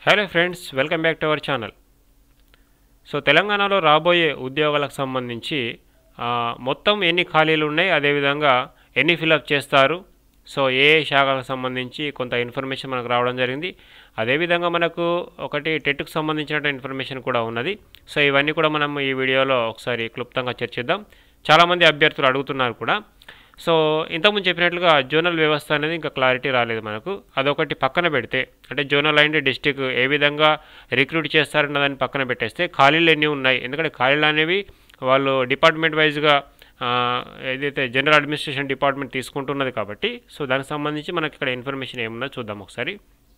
Hello friends welcome back to our channel so తెలంగాణలో రాబోయే ఉద్యోగాలకు సంబంధించి ఆ, మొత్తం ఎన్ని ఖాళీలు ఉన్నాయి అదేవిధంగా ఎన్ని ఫిలప్ చేస్తారు సో ఏ ఏ శాఖలకు సంబంధించి కొంత ఇన్ఫర్మేషన్ మనకు రావడం జరిగింది అదేవిధంగా మనకు ఒకటి టెట్కు సంబంధించిన ఇన్ఫర్మేషన్ కూడా ఉన్నది సో ఇవన్నీ కూడా మనం ఈ వీడియోలో ఒకసారి క్లుప్తంగా చర్చిద్దాం చాలామంది అభ్యర్థులు అడుగుతున్నారు కూడా సో ఇంతకుముందు చెప్పినట్లుగా జోనల్ వ్యవస్థ అనేది ఇంకా క్లారిటీ రాలేదు మనకు అదొకటి పక్కన పెడితే అంటే జోనల్ అండ్ డిస్టిక్ ఏ విధంగా రిక్రూట్ చేస్తారన్న దాన్ని పక్కన పెట్టేస్తే ఖాళీలు ఎన్ని ఉన్నాయి ఎందుకంటే ఖాళీలు అనేవి వాళ్ళు డిపార్ట్మెంట్ వైజ్గా ఏదైతే జనరల్ అడ్మినిస్ట్రేషన్ డిపార్ట్మెంట్ తీసుకుంటున్నది కాబట్టి సో దానికి సంబంధించి మనకి ఇక్కడ ఇన్ఫర్మేషన్ ఏముందో చూద్దాం ఒకసారి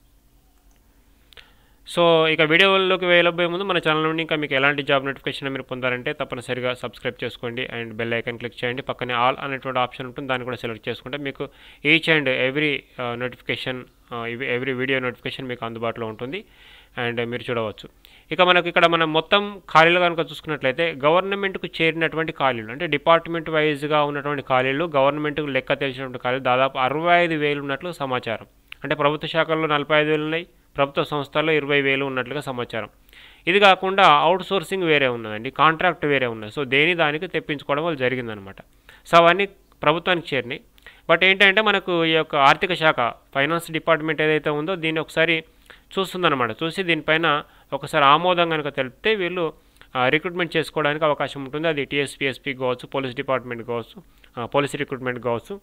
సో ఇక వీడియోలోకి వెళ్ళబోయే ముందు మన ఛానల్ నుండి ఇంకా మీకు ఎలాంటి జాబ్ నోటిఫికేషన్ మీరు పొందాలంటే తప్పనిసరిగా సబ్స్క్రైబ్ చేసుకోండి అండ్ బెల్ ఐకాన్ క్లిక్ చేయండి పక్కనే ఆల్ అనేటువంటి ఆప్షన్ ఉంటుంది దాన్ని కూడా సెలెక్ట్ చేసుకుంటే మీకు each and every notification every video notification మీకు అందుబాటులో ఉంటుంది అండ్ మీరు చూడవచ్చు ఇక మనకు ఇక్కడ మనం మొత్తం ఖాళీలు కనుక చూసుకున్నట్లయితే గవర్నమెంట్కు చేరినటువంటి ఖాళీలు అంటే డిపార్ట్మెంట్ వైజ్గా ఉన్నటువంటి ఖాళీలు గవర్నమెంట్కు లెక్క తెలిసినటువంటి ఖాళీలు దాదాపు అరవై ఐదు వేలు ఉన్నట్లు సమాచారం అంటే ప్రభుత్వ శాఖల్లో నలభై ఐదు వేలు ఉన్నాయి ప్రభుత్వ సంస్థల్లో ఇరవై వేలు ఉన్నట్లుగా సమాచారం ఇది కాకుండా అవుట్ సోర్సింగ్ వేరే ఉన్నదండి కాంట్రాక్ట్ వేరే ఉన్నది సో దేని దానికి తెప్పించుకోవడం వల్ల జరిగిందనమాట సో అవన్నీ ప్రభుత్వానికి చేరినాయి బట్ ఏంటంటే మనకు ఈ యొక్క ఆర్థిక శాఖ ఫైనాన్స్ డిపార్ట్మెంట్ ఏదైతే ఉందో దీన్ని ఒకసారి చూస్తుందన్నమాట చూసి దీనిపైన ఒకసారి ఆమోదం కనుక తెలిపితే వీళ్ళు రిక్రూట్మెంట్ చేసుకోవడానికి అవకాశం ఉంటుంది అది టీఎస్పీఎస్పీ కావచ్చు పోలీస్ డిపార్ట్మెంట్ కావచ్చు ఆ, పోలీస్ రిక్రూట్మెంట్ కావచ్చు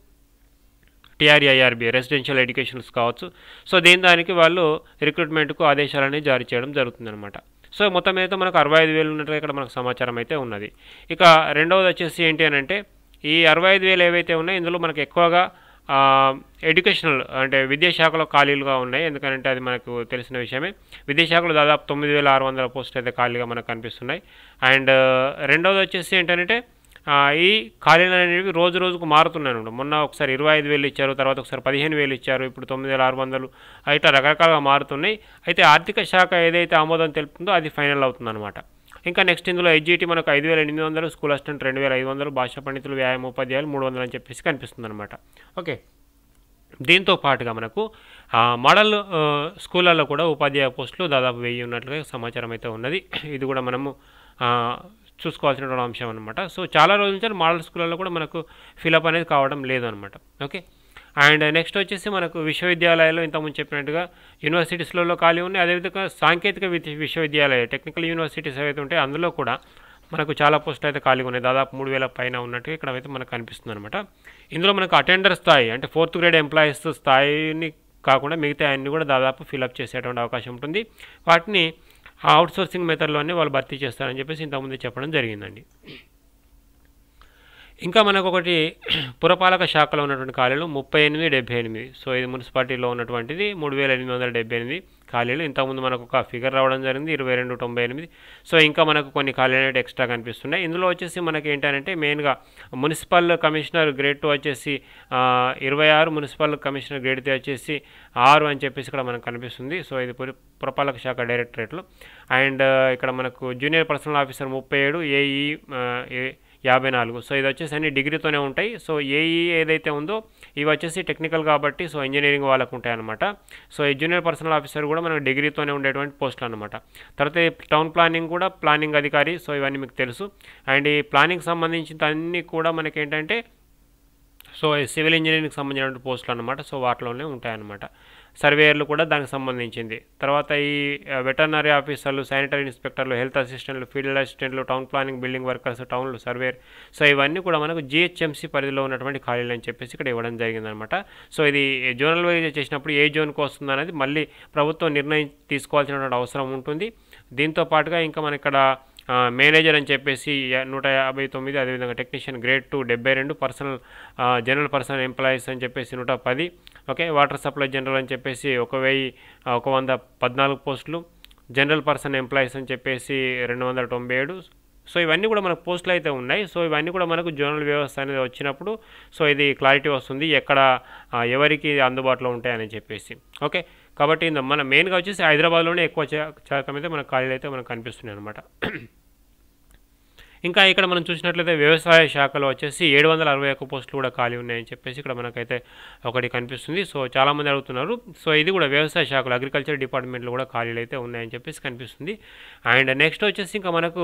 టీఆర్ఐఆర్బి రెసిడెన్షియల్ ఎడ్యుకేషన్స్ కావచ్చు సో దీని దానికి వాళ్ళు రిక్రూట్మెంట్కు ఆదేశాలని జారీ చేయడం జరుగుతుందన్నమాట సో మొత్తం అయితే మనకు అరవై ఐదు వేలు ఉన్నట్టుగా ఇక్కడ మనకు సమాచారం అయితే ఉన్నది ఇక రెండవది వచ్చేసి ఏంటి అని అంటే ఈ అరవై ఐదు వేలు ఏవైతే ఉన్నాయో ఇందులో మనకు ఎక్కువగా ఆ, ఎడ్యుకేషనల్ అంటే విద్యాశాఖలో ఖాళీలుగా ఉన్నాయి ఎందుకంటే అది మనకు తెలిసిన విషయమే విద్యాశాఖలో దాదాపు తొమ్మిది వేల ఆరు వందల పోస్టులు అయితే ఖాళీగా మనకు కనిపిస్తున్నాయి అండ్ రెండవది వచ్చేసి ఏంటంటే ఆ, ఈ ఖాళీలు అనేవి రోజు రోజుకు మారుతున్నాయి అన్నమాట. మొన్న ఒకసారి ఇరవై ఐదు వేలు ఇచ్చారు తర్వాత ఒకసారి పదిహేను వేలు ఇచ్చారు ఇప్పుడు తొమ్మిది వేల ఆరు వందలు ఇట్లా రకరకాలుగా మారుతున్నాయి అయితే ఆర్థిక శాఖ ఏదైతే ఆమోదం తెలుపుతుందో అది ఫైనల్ అవుతుందన్నమాట ఇంకా నెక్స్ట్ ఇందులో ఎడ్జిటి మనకు ఐదు వేల ఎనిమిది వందలు స్కూల్ అసిస్టెంట్ రెండు వేల ఐదు వందలు భాషా పండితులు వ్యాయామ ఉపాధ్యాయులు మూడు వందలు అని చెప్పేసి కనిపిస్తుంది అనమాట ఓకే దీంతో పాటుగా మనకు ఆ, మోడల్ ఆ, స్కూళ్ళల్లో కూడా ఉపాధ్యాయ పోస్టులు దాదాపు వెయ్యి ఉన్నట్లుగా సమాచారం అయితే ఉన్నది ఇది కూడా మనము ఆ, చూసుకోవాల్సినటువంటి అంశం అనమాట సో చాలా రోజుల నుంచి మోడల్ స్కూళ్ళల్లో కూడా మనకు ఫిలప్ అనేది కావడం లేదు అనమాట ఓకే అండ్ నెక్స్ట్ వచ్చేసి మనకు విశ్వవిద్యాలయాలు ఇంతకుముందు చెప్పినట్టుగా యూనివర్సిటీస్లలో ఖాళీ ఉన్నాయి అదేవిధంగా సాంకేతిక విద్య- విశ్వవిద్యాలయ టెక్నికల్ యూనివర్సిటీస్ ఏవైతే ఉంటాయో అందులో కూడా మనకు చాలా పోస్టులు అయితే ఖాళీగా ఉన్నాయి దాదాపు మూడు వేల పైన ఉన్నట్టుగా ఇక్కడ అయితే మనకు కనిపిస్తుంది అనమాట ఇందులో మనకు అటెండర్ స్థాయి అంటే ఫోర్త్ గ్రేడ్ ఎంప్లాయీస్ స్థాయిని కాకుండా మిగతా అన్ని కూడా దాదాపు ఫిలప్ చేసేటువంటి అవకాశం ఉంటుంది వాటిని అవుట్ సోర్సింగ్ మెథడ్లోనే వాళ్ళు భర్తీ చేస్తారని చెప్పేసి ఇంతకుముందు చెప్పడం జరిగిందండి ఇంకా మనకు ఒకటి పురపాలక శాఖలో ఉన్నటువంటి ఖాళీలు ముప్పై ఎనిమిది డెబ్బై ఎనిమిది సో ఇది మున్సిపాలిటీలో ఉన్నటువంటిది మూడు వేల ఎనిమిది వందల డెబ్బై ఎనిమిది ఖాళీలు ఇంతకుముందు మనకు ఒక ఫిగర్ రావడం జరిగింది ఇరవై రెండు తొంభై ఎనిమిది సో ఇంకా మనకు కొన్ని ఖాళీలు అనేవి ఎక్స్ట్రా కనిపిస్తున్నాయి ఇందులో వచ్చేసి మనకి ఏంటంటే మెయిన్గా మున్సిపల్ కమిషనర్ గ్రేడ్ టూ వచ్చేసి ఆ, ఇరవై ఆరు మున్సిపల్ కమిషనర్ గ్రేడ్ త్రీ వచ్చేసి ఆరు అని చెప్పేసి ఇక్కడ మనకు కనిపిస్తుంది సో ఇది పుర పురపాలక శాఖ డైరెక్టరేట్లు అండ్ ఇక్కడ మనకు జూనియర్ పర్సనల్ ఆఫీసర్ ముప్పై ఏడు ఏఈ యాభై నాలుగు సో ఇది వచ్చేసి అన్ని డిగ్రీతోనే ఉంటాయి సో ఏఈ ఏదైతే ఉందో ఇవి వచ్చేసి టెక్నికల్ కాబట్టి సో ఇంజనీరింగ్ వాళ్ళకు ఉంటాయి అనమాట సో ఈ జూనియర్ పర్సనల్ ఆఫీసర్ కూడా మనకు డిగ్రీతోనే ఉండేటువంటి పోస్టులు అనమాట తర్వాత ఈ టౌన్ ప్లానింగ్ కూడా ప్లానింగ్ అధికారి సో ఇవన్నీ మీకు తెలుసు అండ్ ఈ ప్లానింగ్ సంబంధించిన అన్నీ కూడా మనకి ఏంటంటే సో ఈ సివిల్ ఇంజనీరింగ్కి సంబంధించిన పోస్టులు అనమాట సో వాటిలోనే ఉంటాయన్నమాట సర్వేయర్లు కూడా దానికి సంబంధించింది తర్వాత ఈ వెటర్నరీ ఆఫీసర్లు శానిటరీ ఇన్స్పెక్టర్లు హెల్త్ అసిస్టెంట్లు ఫీల్డ్ అసిస్టెంట్లు టౌన్ ప్లానింగ్ బిల్డింగ్ వర్కర్స్ టౌన్లు సర్వేయర్ సో ఇవన్నీ కూడా మనకు జిహెచ్ఎంసీ పరిధిలో ఉన్నటువంటి ఖాళీలు అని చెప్పేసి ఇక్కడ ఇవ్వడం జరిగిందనమాట సో ఇది జోనల్ వైజ్ చేసినప్పుడు ఏ జోన్కి వస్తుంది అనేది మళ్ళీ ప్రభుత్వం నిర్ణయం తీసుకోవాల్సినటువంటి అవసరం ఉంటుంది దీంతో పాటుగా ఇంకా మన ఇక్కడ ఆ, మేనేజర్ అని చెప్పేసి యా- నూట యాభై తొమ్మిది అదేవిధంగా టెక్నీషియన్ గ్రేడ్ టూ డెబ్బై రెండు పర్సనల్ ఆ, జనరల్ పర్సనల్ ఎంప్లాయీస్ అని చెప్పేసి నూట పది ఓకే వాటర్ సప్లై జనరల్ అని చెప్పేసి ఒక వెయ్యి ఆ, ఒక వంద పద్నాలుగు పోస్టులు జనరల్ పర్సన్ ఎంప్లాయీస్ అని చెప్పేసి రెండు వందల తొంభై ఏడు సో ఇవన్నీ కూడా మనకు పోస్టులు అయితే ఉన్నాయి సో ఇవన్నీ కూడా మనకు జోనల్ వ్యవస్థ అనేది వచ్చినప్పుడు సో ఇది క్లారిటీ వస్తుంది ఎక్కడ ఆ, ఎవరికి అందుబాటులో ఉంటాయని చెప్పేసి ఓకే కాబట్టి ఇంద- మన మెయిన్గా వచ్చేసి హైదరాబాద్లోనే ఎక్కువ శా- శాతం అయితే మన ఖాళీలు అయితే మనకు కనిపిస్తున్నాయి అనమాట ఇంకా ఇక్కడ మనం చూసినట్లయితే వ్యవసాయ శాఖలో వచ్చేసి ఏడు వందల అరవై ఒక్క పోస్టులు కూడా ఖాళీ ఉన్నాయని చెప్పేసి ఇక్కడ మనకైతే ఒకటి కనిపిస్తుంది సో చాలామంది అడుగుతున్నారు సో ఇది కూడా వ్యవసాయ శాఖలో అగ్రికల్చర్ డిపార్ట్మెంట్లో కూడా ఖాళీలు అయితే ఉన్నాయని చెప్పేసి కనిపిస్తుంది అండ్ నెక్స్ట్ వచ్చేసి ఇంకా మనకు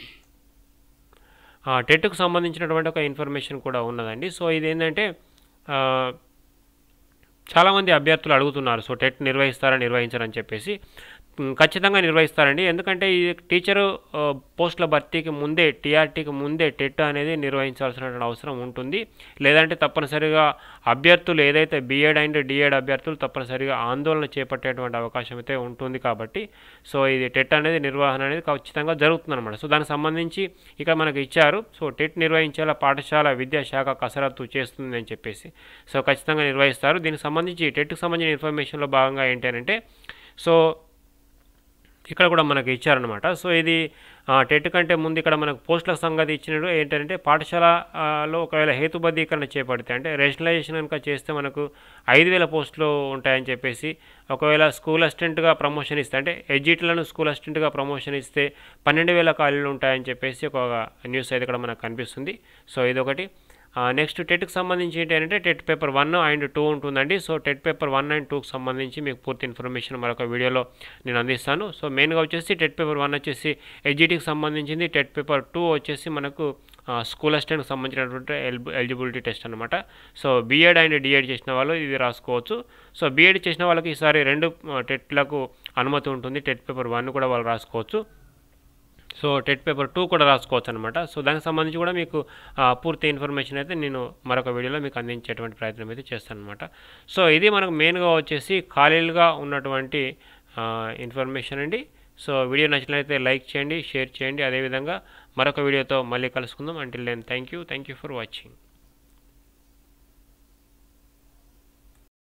టెట్కు సంబంధించినటువంటి ఒక ఇన్ఫర్మేషన్ కూడా ఉన్నదండి సో ఇది ఏంటంటే ఆ, చాలామంది అభ్యర్థులు అడుగుతున్నారు సో టెట్ నిర్వహిస్తారా నిర్వహించారని చెప్పేసి ఉమ్, ఖచ్చితంగా నిర్వహిస్తారండి ఎందుకంటే ఈ టీచరు ఆ, పోస్టుల భర్తీకి ముందే టీఆర్టీకి ముందే టెట్ అనేది నిర్వహించాల్సినటువంటి అవసరం ఉంటుంది లేదంటే తప్పనిసరిగా అభ్యర్థులు ఏదైతే బీఎడ్ అండ్ డిఎడ్ అభ్యర్థులు తప్పనిసరిగా ఆందోళన చేపట్టేటువంటి అవకాశం అయితే ఉంటుంది కాబట్టి సో ఇది టెట్ అనేది నిర్వహణ అనేది ఖచ్చితంగా జరుగుతుంది అనమాట సో దానికి సంబంధించి ఇక్కడ మనకు ఇచ్చారు సో టెట్ నిర్వహించేలా పాఠశాల విద్యాశాఖ కసరత్తు చేస్తుంది అని చెప్పేసి సో ఖచ్చితంగా నిర్వహిస్తారు దీనికి సంబంధించి టెట్కి సంబంధించిన ఇన్ఫర్మేషన్లో భాగంగా ఏంటి అంటే సో ఇక్కడ కూడా మనకి ఇచ్చారనమాట సో ఇది ఆ, టెట్ కంటే ముందు ఇక్కడ మనకు పోస్టుల సంగతి ఇచ్చినట్టు ఏంటంటే పాఠశాలలో ఒకవేళ హేతుబద్ధీకరణ చేపడితే అంటే రేషనలైజేషన్ కనుక చేస్తే మనకు ఐదు వేల పోస్టులు ఉంటాయని చెప్పేసి ఒకవేళ స్కూల్ అసిస్టెంట్గా ప్రమోషన్ ఇస్తే అంటే ఎడ్జిట్లను స్కూల్ అసిస్టెంట్గా ప్రమోషన్ ఇస్తే పన్నెండు వేల ఖాళీలు ఉంటాయని చెప్పేసి ఒక న్యూస్ అయితే ఇక్కడ మనకు కనిపిస్తుంది సో ఇదొకటి నెక్స్ట్ టెట్కి సంబంధించి ఏంటంటే TET paper one and two ఉంటుందండి so TET paper one and టూకి సంబంధించి మీకు పూర్తి ఇన్ఫర్మేషన్ మరొక వీడియోలో నేను అందిస్తాను సో మెయిన్గా వచ్చేసి టెట్ పేపర్ వన్ వచ్చేసి ఎడ్జిటీకి సంబంధించింది టెట్ పేపర్ టూ వచ్చేసి మనకు ఆ, స్కూల్ అసిస్టెంట్కి సంబంధించినటువంటి ఎలిబి ఎలిజిబిలిటీ టెస్ట్ అనమాట సో బీఎడ్ అండ్ డిఎడ్ చేసిన వాళ్ళు ఇది రాసుకోవచ్చు సో బీఎడ్ చేసిన వాళ్ళకి ఈసారి రెండు ఆ, టెట్లకు అనుమతి ఉంటుంది టెట్ పేపర్ వన్ కూడా వాళ్ళు రాసుకోవచ్చు సో టెట్ పేపర్ టూ కూడా రాసుకోవచ్చు అనమాట సో దానికి సంబంధించి కూడా మీకు ఆ, పూర్తి ఇన్ఫర్మేషన్ అయితే నేను మరొక వీడియోలో మీకు అందించేటువంటి ప్రయత్నం అయితే చేస్తాను అనమాట సో ఇది మనకు మెయిన్గా వచ్చేసి ఖాళీలుగా ఉన్నటువంటి ఆ, ఇన్ఫర్మేషన్ అండి సో వీడియో నచ్చినట్లయితే లైక్ చేయండి షేర్ చేయండి అదేవిధంగా మరొక వీడియోతో మళ్ళీ కలుసుకుందాం until then thank you thank you for watching